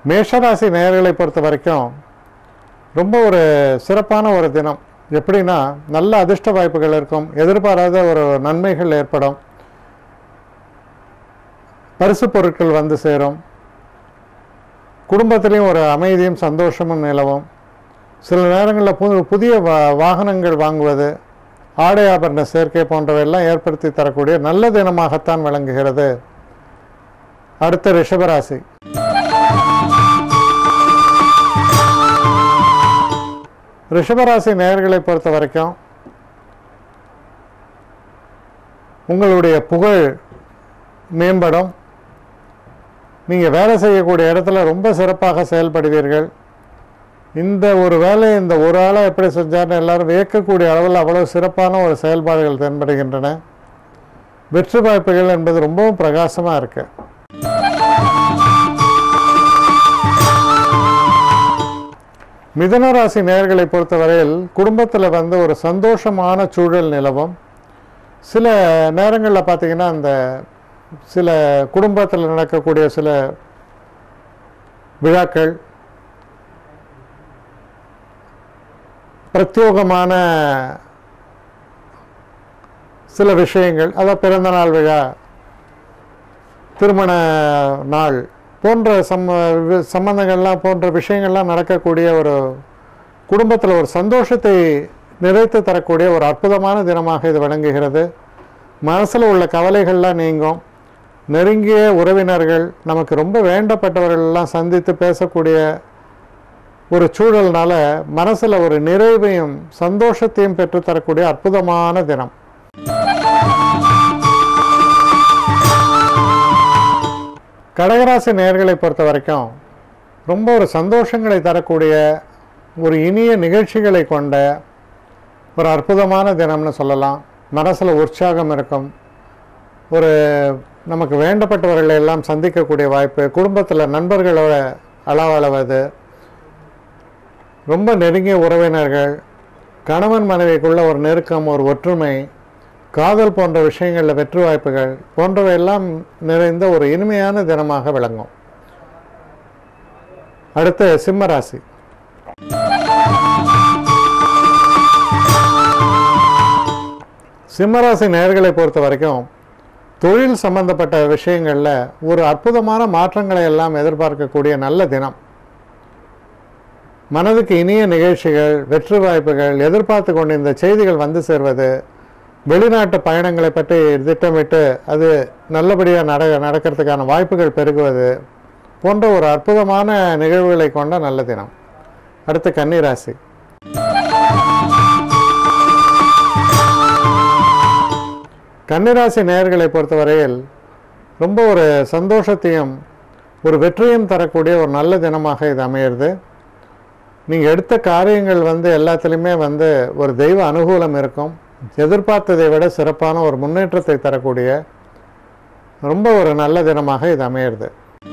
மேஷராசி நேயர்களை பொறுத்த வரைக்கும் ரொம்ப ஒரு சிறப்பான ஒரு தினம் எப்படின்னா நல்ல அதிர்ஷ்ட வாய்ப்புகள் இருக்கும் எதிர்பாராத ஒரு நன்மைகள் ஏற்படும் பரிசு பொருட்கள் வந்து சேரும் குடும்பத்திலையும் ஒரு அமைதியும் சந்தோஷமும் நிலவும் சில நேரங்களில் பு புதிய வா வாகனங்கள் வாங்குவது ஆடை ஆபரண சேர்க்கை போன்றவையெல்லாம் ஏற்படுத்தி தரக்கூடிய நல்ல தினமாகத்தான் விளங்குகிறது அடுத்த ரிஷபராசி ரிஷபராசி நேயர்களை பொறுத்த வரைக்கும் உங்களுடைய புகழ் மேம்படும் நீங்கள் வேலை செய்யக்கூடிய இடத்துல ரொம்ப சிறப்பாக செயல்படுவீர்கள் இந்த ஒரு வேலையை இந்த ஒரு ஆளாக எப்படி செஞ்சார்னு எல்லாரும் வியக்கக்கூடிய அளவில் அவ்வளோ சிறப்பான ஒரு செயல்பாடுகள் தென்படுகின்றன வெற்றி வாய்ப்புகள் என்பது ரொம்பவும் பிரகாசமாக இருக்கு மிதுன ராசி நேயர்களை பொறுத்தவரையில் குடும்பத்தில் வந்து ஒரு சந்தோஷமான சூழல் நிலவும் சில நேரங்களில் பார்த்தீங்கன்னா அந்த சில குடும்பத்தில் நடக்கக்கூடிய சில விழாக்கள் பிரத்யோகமான சில விஷயங்கள் அதாவது பிறந்த நாள் விழா திருமண நாள் போன்ற சம்ம வி- சம்பந்தங்கள்லாம் போன்ற விஷயங்கள்லாம் நடக்கக்கூடிய ஒரு குடும்பத்தில் ஒரு சந்தோஷத்தை நிறைத்து தரக்கூடிய ஒரு அற்புதமான தினமாக இது விளங்குகிறது மனசில் உள்ள கவலைகள்லாம் நீங்கும் நெருங்கிய உறவினர்கள் நமக்கு ரொம்ப வேண்டப்பட்டவர்கள் எல்லாம் சந்தித்து பேசக்கூடிய ஒரு சூழல்னால மனசில் ஒரு நிறைவையும் சந்தோஷத்தையும் பெற்றுத்தரக்கூடிய அற்புதமான தினம் கடகராசி நேயர்களை பொறுத்த வரைக்கும் ரொம்ப ஒரு சந்தோஷங்களை தரக்கூடிய ஒரு இனிய நிகழ்ச்சிகளை கொண்ட ஒரு அற்புதமான தினம்னு சொல்லலாம் மனசில் உற்சாகம் இருக்கும் ஒரு நமக்கு வேண்டப்பட்டவர்களை எல்லாம் சந்திக்கக்கூடிய வாய்ப்பு குடும்பத்தில் நண்பர்களோட அளவளவது ரொம்ப நெருங்கிய உறவினர்கள் கணவன் மனைவிக்குள்ள ஒரு நெருக்கம் ஒரு ஒற்றுமை காதல் போன்ற விஷயங்களில் வெற்றி வாய்ப்புகள் போன்றவை எல்லாம் நிறைந்த ஒரு இனிமையான தினமாக விளங்கும் அடுத்து சிம்ம ராசி சிம்மராசி நேயர்களை பொறுத்த வரைக்கும் தொழில் சம்பந்தப்பட்ட விஷயங்களில் ஒரு அற்புதமான மாற்றங்களை எல்லாம் எதிர்பார்க்கக்கூடிய நல்ல தினம் மனதுக்கு இனிய நிகழ்ச்சிகள் வெற்றி வாய்ப்புகள் எதிர்பார்த்து கொண்டு இந்த செய்திகள் வந்து சேர்வது வெளிநாட்டு பயணங்களை பற்றி திட்டமிட்டு அது நல்லபடியாக நட நடக்கிறதுக்கான வாய்ப்புகள் பெருகுவது போன்ற ஒரு அற்புதமான நிகழ்வுகளை கொண்ட நல்ல தினம் அடுத்து கன்னிராசி கன்னிராசி நேயர்களை பொறுத்தவரையில் ரொம்ப ஒரு சந்தோஷத்தையும் ஒரு வெற்றியும் தரக்கூடிய ஒரு நல்ல தினமாக இது அமையிறது நீங்கள் எடுத்த காரியங்கள் வந்து எல்லாத்துலேயுமே வந்து ஒரு தெய்வ அனுகூலம் இருக்கும் எதிர்பார்த்ததை விட சிறப்பான ஒரு முன்னேற்றத்தை தரக்கூடிய ரொம்ப ஒரு நல்ல தினமாக இது அமையிறது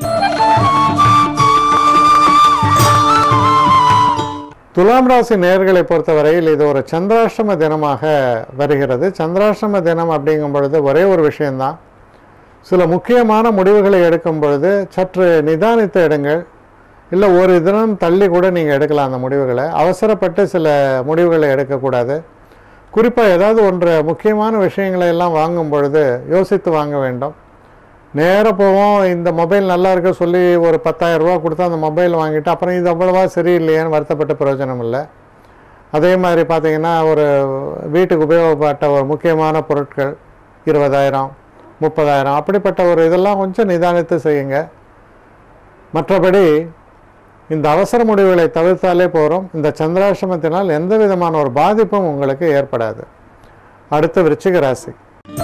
துலாம் ராசி நேயர்களை பொறுத்தவரையில் இது ஒரு சந்திராஷ்டம தினமாக வருகிறது சந்திராஷ்டம தினம் அப்படிங்கும் பொழுது ஒரே ஒரு விஷயம்தான் சில முக்கியமான முடிவுகளை எடுக்கும் பொழுது சற்று நிதானித்து எடுங்கள் இல்லை ஒரு தினம் தள்ளி கூட நீங்கள் எடுக்கலாம் அந்த முடிவுகளை அவசரப்பட்டு சில முடிவுகளை எடுக்கக்கூடாது குறிப்பாக ஏதாவது ஒன்று முக்கியமான விஷயங்களை எல்லாம் வாங்கும் பொழுது யோசித்து வாங்க வேண்டும் நேராக போவோம் இந்த மொபைல் நல்லா இருக்க சொல்லி ஒரு 10000 ரூபா கொடுத்து அந்த மொபைல் வாங்கிட்டு அப்புறம் இது அவ்வளவா சரியில்லையேன்னு வருத்தப்பட்ட பிரயோஜனம் இல்லை அதே மாதிரி பார்த்தீங்கன்னா ஒரு வீட்டுக்கு உபயோகப்பட்ட ஒரு முக்கியமான பொருட்கள் இருபதாயிரம் முப்பதாயிரம் அப்படிப்பட்ட ஒரு இதெல்லாம் கொஞ்சம் நிதானித்து செய்யுங்க மற்றபடி இந்த அவசர முடிவுகளை தவிர்த்தாலே போகிறோம் இந்த சந்திராசிரமத்தினால் எந்த விதமான ஒரு பாதிப்பும் உங்களுக்கு ஏற்படாது அடுத்து விருச்சிக ராசி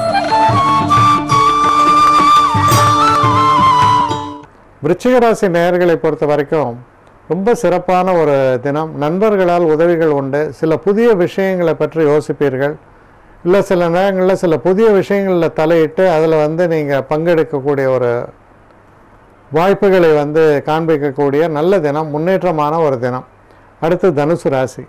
விருச்சிக ராசி நேயர்களை பொறுத்த வரைக்கும் ரொம்ப சிறப்பான ஒரு தினம் நண்பர்களால் உதவிகள் உண்டு சில புதிய விஷயங்களை பற்றி யோசிப்பீர்கள் இல்லை சில நேரங்களில் சில புதிய விஷயங்களில் தலையிட்டு அதில் வந்து நீங்கள் பங்கெடுக்கக்கூடிய ஒரு வாய்ப்புகளை வந்து காண்பிக்கக்கூடிய நல்ல தினம் முன்னேற்றமான ஒரு தினம் அடுத்து தனுசு ராசி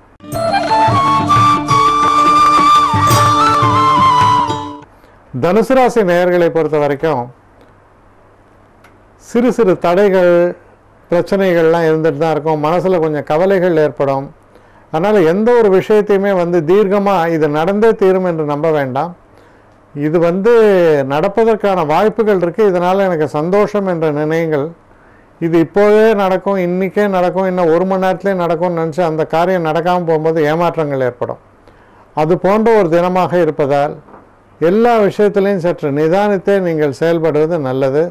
தனுசு ராசி நேயர்களை பொறுத்த வரைக்கும் சிறு சிறு தடைகள் பிரச்சனைகள்லாம் இருந்துட்டு தான் இருக்கும் மனசில் கொஞ்சம் கவலைகள் ஏற்படும் அதனால் எந்த ஒரு விஷயத்தையுமே வந்து தீர்க்கமாக இது நடந்தே தீரும் என்று நம்ப வேண்டாம் இது வந்து நடப்பதற்கான வாய்ப்புகள் இருக்குது இதனால் எனக்கு சந்தோஷம் என்ற நினைங்கள் இது இப்போவே நடக்கும் இன்றைக்கே நடக்கும் இன்னும் ஒரு மணி நேரத்துலேயே நடக்கும்னு நினச்சி அந்த காரியம் நடக்காமல் போகும்போது ஏமாற்றங்கள் ஏற்படும் அது போன்ற ஒரு தினமாக இருப்பதால் எல்லா விஷயத்திலையும் சற்று நிதானித்தே நீங்கள் செயல்படுவது நல்லது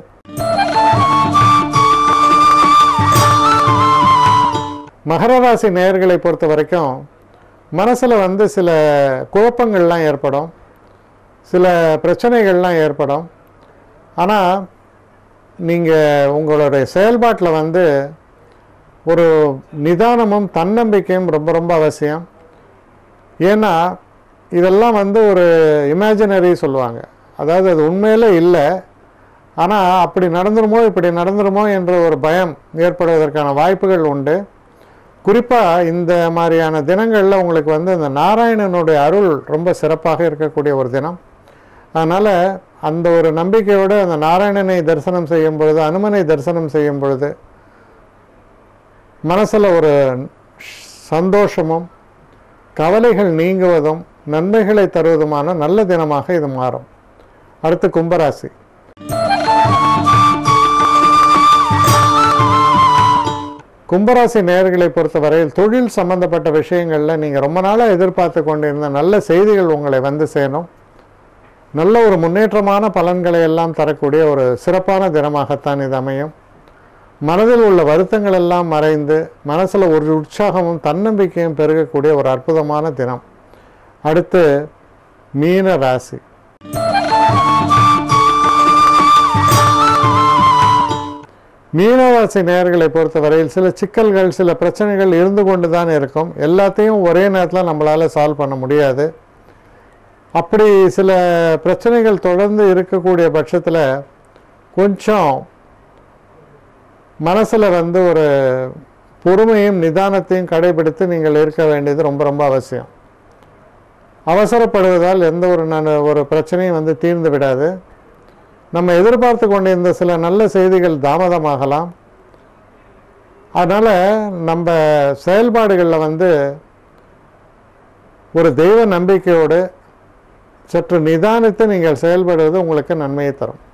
மகர ராசி நேயர்களை பொறுத்த வரைக்கும் மனசில் வந்து சில குழப்பங்கள்லாம் ஏற்படும் சில பிரச்சனைகள்லாம் ஏற்படும் ஆனால் நீங்கள் உங்களுடைய செயல்பாட்டில் வந்து ஒரு நிதானமும் தன்னம்பிக்கையும் ரொம்ப ரொம்ப அவசியம் ஏன்னா இதெல்லாம் வந்து ஒரு இமேஜினரி சொல்லுவாங்க அதாவது அது உண்மையிலே இல்லை ஆனால் அப்படி நடந்துருமோ இப்படி நடந்துருமோ என்ற ஒரு பயம் ஏற்படுவதற்கான வாய்ப்புகள் உண்டு குறிப்பாக இந்த மாதிரியான தினங்களில் உங்களுக்கு வந்து இந்த நாராயணனுடைய அருள் ரொம்ப சிறப்பாக இருக்கக்கூடிய ஒரு தினம் அதனால் அந்த ஒரு நம்பிக்கையோடு அந்த நாராயணனை தரிசனம் செய்யும் பொழுது அனுமனை தரிசனம் செய்யும் பொழுது மனசில் ஒரு சந்தோஷமும் கவலைகள் நீங்குவதும் நன்மைகளை தருவதுமான நல்ல தினமாக இது மாறும் அடுத்து கும்பராசி கும்பராசி நேயர்களை பொறுத்தவரையில் தொழில் சம்பந்தப்பட்ட விஷயங்களில் நீங்கள் ரொம்ப நாளாக எதிர்பார்த்து கொண்டிருந்த நல்ல செய்திகள் உங்களை வந்து சேரும் நல்ல ஒரு முன்னேற்றமான பலன்களை எல்லாம் தரக்கூடிய ஒரு சிறப்பான தினமாகத்தான் இது அமையும் மனதில் உள்ள வருத்தங்கள் எல்லாம் மறைந்து மனசில் ஒரு உற்சாகமும் தன்னம்பிக்கையும் பெருகக்கூடிய ஒரு அற்புதமான தினம் அடுத்து மீன ராசி மீனராசி நேயர்களை பொறுத்தவரையில் சில சிக்கல்கள் சில பிரச்சனைகள் இருந்து கொண்டு தான் இருக்கும் எல்லாத்தையும் ஒரே நேரத்தில் நம்மளால் சால்வ் பண்ண முடியாது அப்படி சில பிரச்சனைகள் தொடர்ந்து இருக்கக்கூடிய பட்சத்தில் கொஞ்சம் மனசில் வந்து ஒரு பொறுமையும் நிதானத்தையும் கடைபிடித்து நீங்கள் இருக்க வேண்டியது ரொம்ப ரொம்ப அவசியம் அவசரப்படுவதால் எந்த ஒரு நன் ஒரு பிரச்சனையும் வந்து தீர்ந்து விடாது நம்ம எதிர்பார்த்து கொண்டிருந்த சில நல்ல செய்திகள் தாமதமாகலாம் அதனால் நம்ம செயல்பாடுகளில் வந்து ஒரு தெய்வ நம்பிக்கையோடு சற்று நிதானித்து நீங்கள் செயல்படுவது உங்களுக்கு நன்மையை தரும்